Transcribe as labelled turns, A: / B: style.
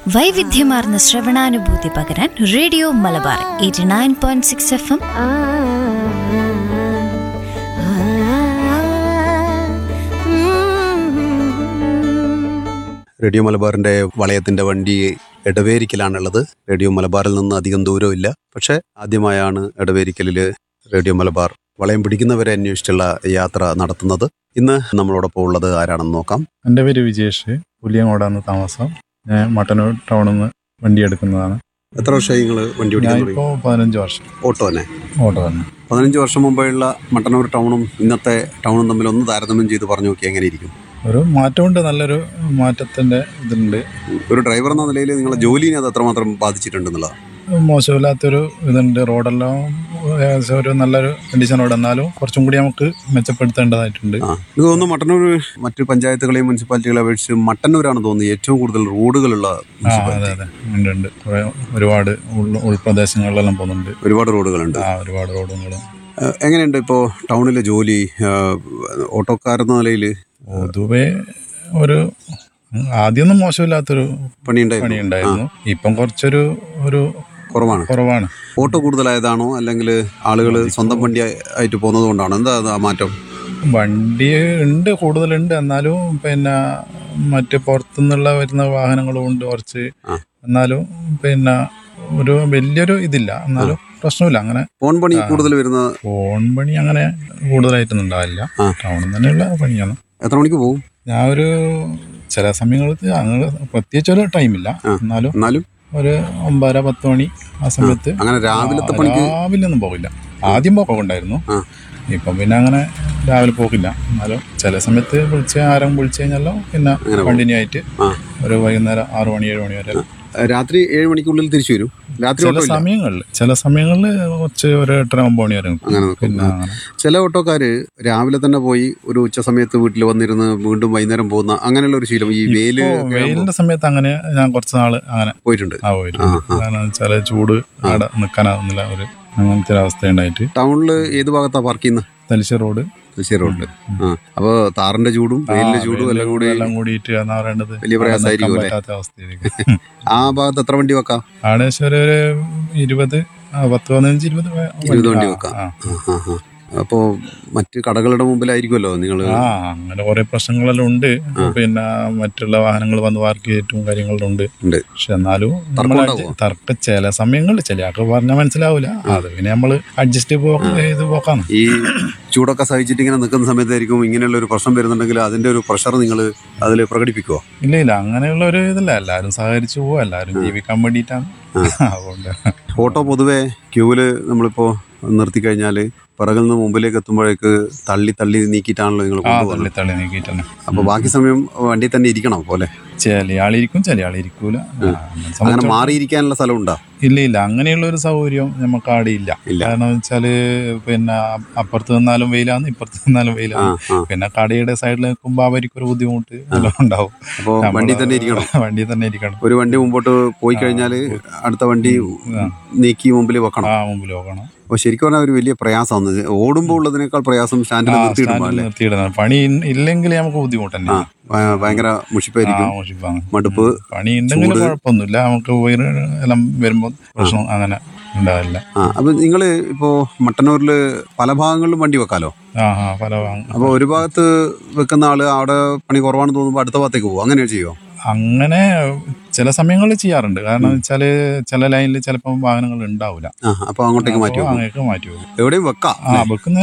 A: വൈവിധ്യമാർന്ന ശ്രവണാനുഭൂതി പകരാൻ radio Malabar eighty nine point six F M
B: radio മലബാറിന്റെ വളയത്തിന്റെ വണ്ടി എടവേരിക്കലാണുള്ളത് റേഡിയോ മലബാറിൽ നിന്ന് അധികം ദൂരമില്ല പക്ഷെ ആദ്യമായാണ് എടവേരിക്കലിൽ റേഡിയോ മലബാർ വളയം പിടിക്കുന്നവരെ അന്വേഷിച്ചുള്ള യാത്ര നടത്തുന്നത് ഇന്ന് നമ്മളോടൊപ്പം ഉള്ളത് ആരാണെന്ന് നോക്കാം
C: എൻ്റെ പേര് വിജേഷ് പുലിയങ്ങോടാണ് താമസം ഞാൻ മട്ടന്നൂർ ടൗണിൽ നിന്ന് വണ്ടി എടുക്കുന്നതാണ്
B: എത്ര വർഷമായി നിങ്ങൾ വണ്ടി ഓടിക്കാൻ തുടങ്ങി
C: ഞാനിപ്പോൾ പതിനഞ്ച് വർഷം
B: ഓട്ടോ തന്നെ
C: ഓട്ടോ തന്നെ
B: പതിനഞ്ച് വർഷം മുമ്പെയുള്ള മട്ടന്നൂർ ടൗണും ഇന്നത്തെ ടൗണും തമ്മിൽ ഒന്ന് താരതമ്യം ചെയ്ത് പറഞ്ഞു നോക്കി എങ്ങനെ ഇരിക്കും
C: ഒരു മാറ്റമുണ്ട് നല്ലൊരു മാറ്റത്തിൻ്റെ ഇതുണ്ട്
B: ഒരു ഡ്രൈവർ എന്ന നിലയിൽ നിങ്ങളെ ജോലിനെ അത് എത്രമാത്രം ബാധിച്ചിട്ടുണ്ടെന്നുള്ളത്
C: മോശമില്ലാത്തൊരു ഇതുണ്ട് റോഡെല്ലാം ഏകദേശം ഒരു നല്ലൊരു കണ്ടീഷൻ റോഡ് എന്നാലും കുറച്ചും കൂടി നമുക്ക് മെച്ചപ്പെടുത്തേണ്ടതായിട്ടുണ്ട്
B: ആ എനിക്ക് തോന്നുന്നു മട്ടന്നൂർ മറ്റു പഞ്ചായത്തുകളെയും മുനിസിപ്പാലിറ്റികളെ അപേക്ഷിച്ച് മട്ടന്നൂരാണ് തോന്നുന്നത് ഏറ്റവും കൂടുതൽ റോഡുകളുള്ള
C: ആ അതെ
B: മുനിസിപ്പാലിറ്റി
C: അതെ ഉണ്ട് ഉണ്ട് കുറേ ഒരുപാട് ഉൾ ഉൾപ്രദേശങ്ങളിലെല്ലാം പോകുന്നുണ്ട്
B: ഒരുപാട് റോഡുകളുണ്ട്
C: ആ ഒരുപാട് റോഡുകൾ
B: ഏഹ് എങ്ങനെയുണ്ട് ഇപ്പോൾ ടൗണിലെ ജോലി ഏഹ് ഓട്ടോക്കാരെന്ന നിലയിൽ
C: പൊതുവെ ഒരു ആദ്യമൊന്നും മോശമില്ലാത്തൊരു
B: പണിയുണ്ടായിരുന്നു
C: പണിയുണ്ടായിരുന്നു ഇപ്പം കുറച്ചൊരു ഒരു
B: കുറവാണ്
C: കുറവാണ്
B: ഓട്ടോ കൂടുതലായതാണോ അല്ലെങ്കിൽ ആളുകൾ സ്വന്തം വണ്ടി ആയിട്ട് പോകുന്നത് കൊണ്ടാണോ എന്താ അത് ആ മാറ്റം
C: വണ്ടി ഉണ്ട് കൂടുതലുണ്ട് എന്നാലും പിന്നെ മറ്റ് പുറത്തുനിന്നുള്ള വരുന്ന വാഹനങ്ങളും ഉണ്ട് കുറച്ച്
B: ആ.
C: എന്നാലും പിന്നെ ഒരു വലിയൊരു ഇതില്ല എന്നാലും പ്രശ്നമില്ല അങ്ങനെ
B: ഫോൺ പണി കൂടുതൽ വരുന്ന
C: ഫോൺ പണി അങ്ങനെ കൂടുതലായിട്ടൊന്നും ഉണ്ടാവില്ല
B: ആ.
C: ടൗണിൽ തന്നെയുള്ള പണിയാണ്
B: എത്ര മണിക്ക് പോകും
C: ഞാൻ ഒരു ചില സമയങ്ങളിൽ അങ്ങനെ പ്രത്യേകിച്ച് ഒരു ടൈമില്ല
B: ആ.
C: എന്നാലും
B: എന്നാലും
C: ഒരു ഒമ്പതര പത്ത് മണി ആ സമയത്ത്
B: അങ്ങനെ രാവിലത്തെ
C: ആ,
B: പണിക്ക്
C: രാവിലെ ഒന്നും പോകില്ല ആദ്യം പോക്കുണ്ടായിരുന്നു
B: ആ.
C: ഇപ്പം പിന്നെ അങ്ങനെ രാവിലെ പോക്കില്ല എന്നാലും ചില സമയത്ത് വിളിച്ച് ആരും വിളിച്ചു കഴിഞ്ഞാലോ പിന്നെ
B: അങ്ങനെ പോകും.
C: കണ്ടിന്യൂ ആയിട്ട്
B: ആ.
C: ഒരു വൈകുന്നേരം ആറ് മണി ഏഴ് മണി വരെ
B: ഏഹ് രാത്രി ഏഴ് മണിക്കുള്ളിൽ തിരിച്ചു വരും രാത്രി
C: ചില
B: ഓട്ടോ ഇല്ല
C: സമയങ്ങളിൽ ചില സമയങ്ങളിൽ കുറച്ച് ഒരു എട്ടര ഒമ്പത് മണി വരെ നിൽക്കും.
B: അങ്ങനെ നിൽക്കും.
C: പിന്നെ
B: ആ.
C: അങ്ങനെ
B: ചില ഓട്ടോക്കാര് രാവിലെ തന്നെ പോയി ഒരു ഉച്ച സമയത്ത് വീട്ടിൽ വന്നിരുന്ന് വീണ്ടും വൈകുന്നേരം പോകുന്ന അങ്ങനെയുള്ള ഒരു ശീലം ഈ വെയില്
C: ഇപ്പോ വെയിലിന്റെ സമയത്ത് അങ്ങനെ ഞാൻ കുറച്ച് നാള് അങ്ങനെ
B: പോയിട്ടുണ്ട്
C: ആ പോയിട്ടുണ്ട്
B: ആ, ആ.
C: കാരണം വെച്ചാൽ ചൂട് അവിടെ നിൽക്കാനാവുന്നില്ല ഒരു അങ്ങനത്തെ ഒരു അവസ്ഥ ഉണ്ടായിട്ട്
B: ടൗണിൽ ഏത് ഭാഗത്താ പാർക്ക് ചെയ്യുന്നത്
C: തലശ്ശേരി റോഡ്
B: തലശ്ശേരി റോഡില് ആ അപ്പൊ താറിന്റെ ചൂടും വെയിലിന്റെ ചൂടും എല്ലാം കൂടി
C: എല്ലാം കൂടിയിട്ട് എന്നാ പറയേണ്ടത്
B: വലിയ പ്രയാസമായിരിക്കും
C: അവിടെ
B: അല്ലേ?
C: നിൽക്കാൻ പറ്റാത്ത അവസ്ഥയായിരിക്കും
B: ആ ഭാഗത്ത് എത്ര വണ്ടി വെക്കാം
C: അവിടെ ഏകദേശം ഒരു ഒരു ഇരുപത് ആ, പത്ത് പതിനഞ്ച് ഇരുപത് വ-
B: ഇരുപത് വണ്ടി
C: ആ,
B: വെക്കാം
C: ആ.
B: ആ, ആ, ആ. അപ്പോ മറ്റ് കടകളുടെ മുമ്പിലായിരിക്കുമല്ലോ നിങ്ങൾ
C: ആ അങ്ങനെ കുറെ പ്രശ്നങ്ങളെല്ലാം ഉണ്ട് പിന്നെ മറ്റുള്ള വാഹനങ്ങൾ വന്ന് പാർക്ക് ചെയ്തിട്ടും കാര്യങ്ങളും ഉണ്ട്
B: ഉണ്ട്
C: പക്ഷെ എന്നാലും
B: തർക്കം
C: നമ്മൾ
B: ഉണ്ടാവോ?
C: തർക്ക ചില സമയങ്ങളിൽ ചില ആൾക്ക് പറഞ്ഞാൽ മനസ്സിലാവില്ല അത് പിന്നെ നമ്മൾ അഡ്ജസ്റ്റ് ചെയ്ത് പോക്കാണ്
B: ഈ ചൂടൊക്കെ സഹിച്ചിട്ട് ഇങ്ങനെ നിൽക്കുന്ന സമയത്തായിരിക്കും ഇങ്ങനെയുള്ള ഒരു പ്രശ്നം വരുന്നുണ്ടെങ്കിൽ അതിന്റെ ഒരു പ്രഷർ നിങ്ങൾ അതിൽ പ്രകടിപ്പിക്കുമോ
C: ഇല്ല ഇല്ല അങ്ങനെയുള്ള ഒരു ഇതില്ല എല്ലാവരും സഹകരിച്ചു പോവാ എല്ലാവരും ജീവിക്കാൻ വേണ്ടിയിട്ടാണ് അതുകൊണ്ട്
B: ഓട്ടോ പൊതുവെ ക്യൂവിൽ നമ്മളിപ്പോ നിർത്തി കഴിഞ്ഞാൽ പിറകിൽ നിന്ന് മുമ്പിലേക്ക് എത്തുമ്പോഴേക്ക് തള്ളി തള്ളി നീക്കിയിട്ടാണല്ലോ നിങ്ങൾ
C: ആ
B: കൊണ്ടുപോകുന്നത്
C: തള്ളി തള്ളി നീക്കിയിട്ടാണ്
B: അപ്പൊ ബാക്കി സമയം വണ്ടി തന്നെ ഇരിക്കണം പോലെ
C: ചില ആളിരിക്കും ചില ആളിരിക്കൂല ആ, നമ്മളെ
B: അങ്ങനെ
C: സംബന്ധിച്ചിടത്തോളം
B: മാറിയിരിക്കാനുള്ള സ്ഥലം ഉണ്ടോ
C: ഇല്ല ഇല്ല അങ്ങനെയുള്ള ഒരു സൗകര്യം നമുക്ക് അവിടെ ഇല്ല
B: ഇല്ല.
C: കാരണം വെച്ചാല് പിന്നെ അപ്പുറത്ത് നിന്നാലും വെയിലാണ് ഇപ്പുറത്ത് നിന്നാലും
B: ആ
C: വെയിലാണ്
B: ആ
C: പിന്നെ കടയുടെ സൈഡിൽ നിൽക്കുമ്പോൾ അവർക്കൊരു ബുദ്ധിമുട്ട് എല്ലാം ഉണ്ടാവും
B: അപ്പോൾ
C: നമ്മള്
B: വണ്ടി തന്നെ ഇരിക്കണം
C: വണ്ടി തന്നെ ഇരിക്കണം
B: ഒരു വണ്ടി മുമ്പോട്ട് പോയി കഴിഞ്ഞാൽ അടുത്ത വണ്ടി
C: ആ.
B: നീക്കി മുമ്പിൽ വെക്കണം
C: ആ മുമ്പിൽ നോക്കണം
B: അപ്പോൾ ശരിക്കും പറഞ്ഞാൽ ഒരു വലിയ പ്രയാസമാണ് ഓടുമ്പോൾ ഉള്ളതിനേക്കാൾ പ്രയാസം സ്റ്റാൻഡിൽ
C: ആ
B: നിർത്തിയിടുമ്പോൾ
C: സ്റ്റാൻഡിൽ
B: അല്ലേ
C: നിർത്തിയിടുന്നത് പണി ഇൻ- ഇല്ലെങ്കിൽ നമുക്ക് ബുദ്ധിമുട്ട് തന്നെ
B: ആ ഭ- ഭയങ്കര മുഷിപ്പായിരിക്കും
C: മോശിപ്പാണ്
B: മടുപ്പ്
C: പണി ഉണ്ടെങ്കിൽ
B: ചൂട്.
C: കുഴപ്പമൊന്നുമില്ല നമുക്ക് വയറ് എല്ലാം വരുമ്പോൾ പ്രശ്നം അങ്ങനെ ഉണ്ടാവില്ല
B: ആ അപ്പൊ നിങ്ങൾ ഇപ്പോ മട്ടന്നൂരിൽ പല ഭാഗങ്ങളിലും വണ്ടി വെക്കാലോ
C: ആ ആ പല വാങ്ങ
B: അപ്പൊ ഒരു ഭാഗത്ത് വെക്കുന്ന ആള് അവിടെ പണി കുറവാണെന്ന് തോന്നുമ്പോൾ അടുത്ത ഭാഗത്തേക്ക് പോകും അങ്ങനെ ചെയ്യോ
C: അങ്ങനെ ചില സമയങ്ങളിൽ ചെയ്യാറുണ്ട് കാരണം വെച്ചാല് ചില ലൈനിൽ ചിലപ്പോൾ വാഹനങ്ങൾ ഉണ്ടാവില്ല
B: ആ അപ്പൊ അങ്ങോട്ടേക്ക് മാറ്റി
C: അപ്പോൾ
B: വെക്കും
C: അങ്ങനെയൊക്കെ മാറ്റി വെക്കും
B: എവിടെയും വെക്കാം
C: ആ വെക്കുന്ന